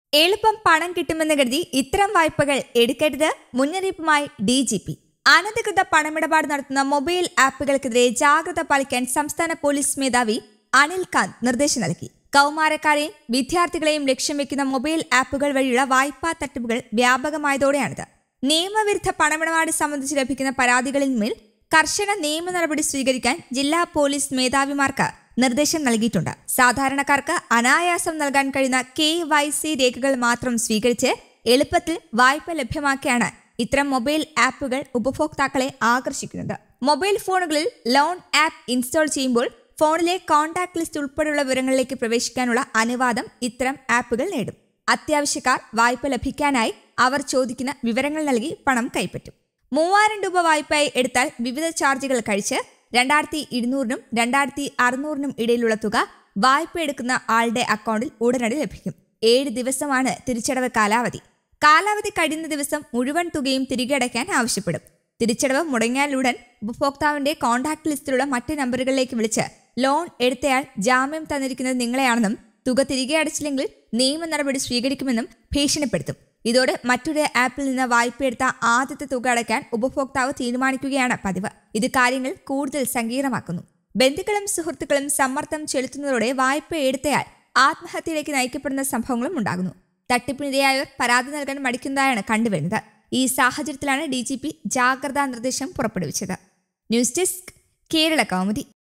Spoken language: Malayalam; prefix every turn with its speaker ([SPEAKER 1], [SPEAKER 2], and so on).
[SPEAKER 1] എളുപ്പം പണം കിട്ടുമെന്ന് കരുതി ഇത്തരം വായ്പകൾ എടുക്കരുത് മുന്നറിയിപ്പുമായി ഡി ജി പി അനധികൃത പണമിടപാട് നടത്തുന്ന മൊബൈൽ ആപ്പുകൾക്കെതിരെ ജാഗ്രത പാലിക്കാൻ സംസ്ഥാന പോലീസ് മേധാവി അനിൽ കാന്ത് നിർദ്ദേശം നൽകി കൗമാരക്കാരെയും വിദ്യാർത്ഥികളെയും ലക്ഷ്യം വെക്കുന്ന മൊബൈൽ ആപ്പുകൾ വഴിയുള്ള വായ്പാ തട്ടിപ്പുകൾ വ്യാപകമായതോടെയാണിത് നിയമവിരുദ്ധ പണമിടപാട് സംബന്ധിച്ച് ലഭിക്കുന്ന പരാതികളിൽ മേൽ കർശന നിയമ നടപടി സ്വീകരിക്കാൻ ജില്ലാ പോലീസ് മേധാവിമാർക്ക് നിർദ്ദേശം നൽകിയിട്ടുണ്ട് സാധാരണക്കാർക്ക് അനായാസം നൽകാൻ കഴിയുന്ന കെ വൈ സി രേഖകൾ മാത്രം സ്വീകരിച്ച് എളുപ്പത്തിൽ വായ്പ ലഭ്യമാക്കിയാണ് ഇത്തരം മൊബൈൽ ആപ്പുകൾ ഉപഭോക്താക്കളെ ആകർഷിക്കുന്നത് മൊബൈൽ ഫോണുകളിൽ ലോൺ ആപ്പ് ഇൻസ്റ്റാൾ ചെയ്യുമ്പോൾ ഫോണിലെ കോൺടാക്ട് ലിസ്റ്റ് ഉൾപ്പെടെയുള്ള വിവരങ്ങളിലേക്ക് പ്രവേശിക്കാനുള്ള അനുവാദം ഇത്തരം ആപ്പുകൾ നേടും അത്യാവശ്യക്കാർ വായ്പ ലഭിക്കാനായി അവർ ചോദിക്കുന്ന വിവരങ്ങൾ നൽകി പണം കൈപ്പറ്റും മൂവായിരം രൂപ വായ്പയായി എടുത്താൽ വിവിധ ചാർജുകൾ കഴിച്ച് രണ്ടായിരത്തി ഇരുന്നൂറിനും രണ്ടായിരത്തി അറുന്നൂറിനും ഇടയിലുള്ള തുക വായ്പ എടുക്കുന്ന ആളുടെ അക്കൗണ്ടിൽ ഉടനടി ലഭിക്കും ഏഴ് ദിവസമാണ് തിരിച്ചടവ് കാലാവധി കാലാവധി കഴിയുന്ന ദിവസം മുഴുവൻ തുകയും തിരികെ അടയ്ക്കാൻ ആവശ്യപ്പെടും തിരിച്ചടവ് മുടങ്ങിയാലുടൻ ഉപഭോക്താവിന്റെ കോൺടാക്ട് ലിസ്റ്റിലുള്ള മറ്റ് നമ്പറുകളിലേക്ക് വിളിച്ച് ലോൺ എടുത്തയാൾ ജാമ്യം തന്നിരിക്കുന്നത് നിങ്ങളെയാണെന്നും തുക തിരികെ അടച്ചില്ലെങ്കിൽ നിയമ നടപടി സ്വീകരിക്കുമെന്നും ഭീഷണിപ്പെടുത്തും ഇതോടെ മറ്റൊരു ആപ്പിൽ നിന്ന് വായ്പയെടുത്ത ആദ്യത്തെ തുക അടയ്ക്കാൻ ഉപഭോക്താവ് തീരുമാനിക്കുകയാണ് പതിവ് ഇത് കാര്യങ്ങൾ കൂടുതൽ സങ്കീർണമാക്കുന്നു ബന്ധുക്കളും സുഹൃത്തുക്കളും സമ്മർദ്ദം ചെലുത്തുന്നതോടെ വായ്പ എടുത്തയാൾ ആത്മഹത്യയിലേക്ക് നയിക്കപ്പെടുന്ന സംഭവങ്ങളും ഉണ്ടാകുന്നു തട്ടിപ്പിനിരയായവർ പരാതി നൽകാൻ മടിക്കുന്നതായാണ് കണ്ടുവരുന്നത് ഈ സാഹചര്യത്തിലാണ് ഡി ജി പി ജാഗ്രതാ നിർദ്ദേശം പുറപ്പെടുവിച്ചത് ന്യൂസ് ഡെസ്ക് കേരള കൗമുദി